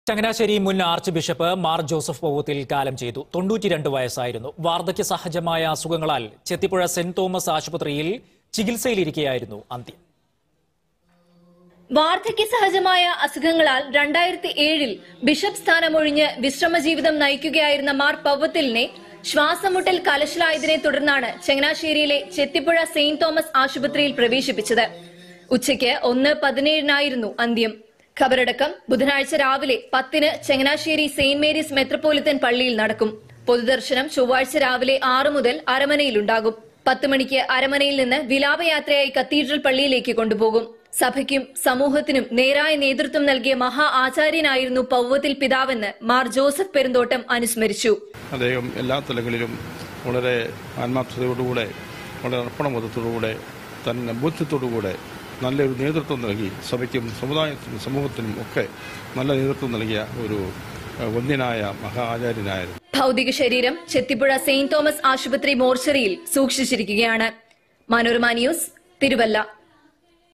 ചങ്ങനാശ്ശേരി മുൻ archbishop Mar Joseph Powathil കാലം ചെയ്തു തൊണ്ണൂറ്റിരണ്ട് വയസ്സായിരുന്നു വാർദ്ധക്യ സഹജമായ അസുഖങ്ങളാൽ ചെത്തിപ്പുഴ സെന്റ് തോമസ് ആശുപത്രിയിൽ ചികിത്സയിലിരിക്കെയായിരുന്നു അന്ത്യം വാർദ്ധക്യ സഹജമായ അസുഖങ്ങളാൽ രണ്ടായിരത്തി ഏഴിൽ ബിഷപ്പ് സ്ഥാനമൊഴിഞ്ഞ് വിശ്രമജീവിതം നയിക്കുകയായിരുന്ന മാർ പവ്വത്തിലിനെ ശ്വാസമുട്ടൽ കലശലായതിനെ തുടർന്നാണ് ചങ്ങനാശ്ശേരിയിലെ ചെത്തിപ്പുഴ സെയിന്റ് തോമസ് ആശുപത്രിയിൽ പ്രവേശിപ്പിച്ചത് ഉച്ചയ്ക്ക് ഒന്ന് പതിനേഴിനായിരുന്നു അന്ത്യം ഖബറടക്കം ബുധനാഴ്ച രാവിലെ പത്തിന് ചങ്ങനാശ്ശേരി സെയിന്റ് മേരീസ് മെത്രോപൊലിത്തൻ പള്ളിയിൽ നടക്കും പൊതുദർശനം ചൊവ്വാഴ്ച രാവിലെ ആറ് മുതൽ അരമനയിലുണ്ടാകും പത്ത് മണിക്ക് അരമനയിൽ നിന്ന് വിലാപയാത്രയായി കത്തീഡ്രൽ പള്ളിയിലേക്ക് കൊണ്ടുപോകും സഭയ്ക്കും സമൂഹത്തിനും നേരായ നേതൃത്വം നൽകിയ മഹാ ആചാര്യനായിരുന്നു പൗവത്തിൽ പിതാവെന്ന് മാർ ജോസഫ് പെരുന്തോട്ടം അനുസ്മരിച്ചു അദ്ദേഹം എല്ലാ തലങ്ങളിലും വളരെ ആത്മാർത്ഥതയോടുകൂടെ വളരെ അർപ്പണബോധത്തോടുകൂടെ തന്നെ ബോധ്യത്തോടുകൂടെ നല്ലൊരു നേതൃത്വം നൽകി സഭയ്ക്കും സമുദായത്തിനും സമൂഹത്തിനും ഒക്കെ നല്ല നേതൃത്വം നൽകിയ ഒരു ഏഹ്, വന്ദ്യനായ മഹാ ആചാര്യനായിരുന്നു ഭൗതിക ശരീരം ചെത്തിപ്പുഴ സെയിന്റ് തോമസ് ആശുപത്രി മോർച്ചറിയിൽ സൂക്ഷിച്ചിരിക്കുകയാണ് മനോരമ ന്യൂസ് തിരുവല്ല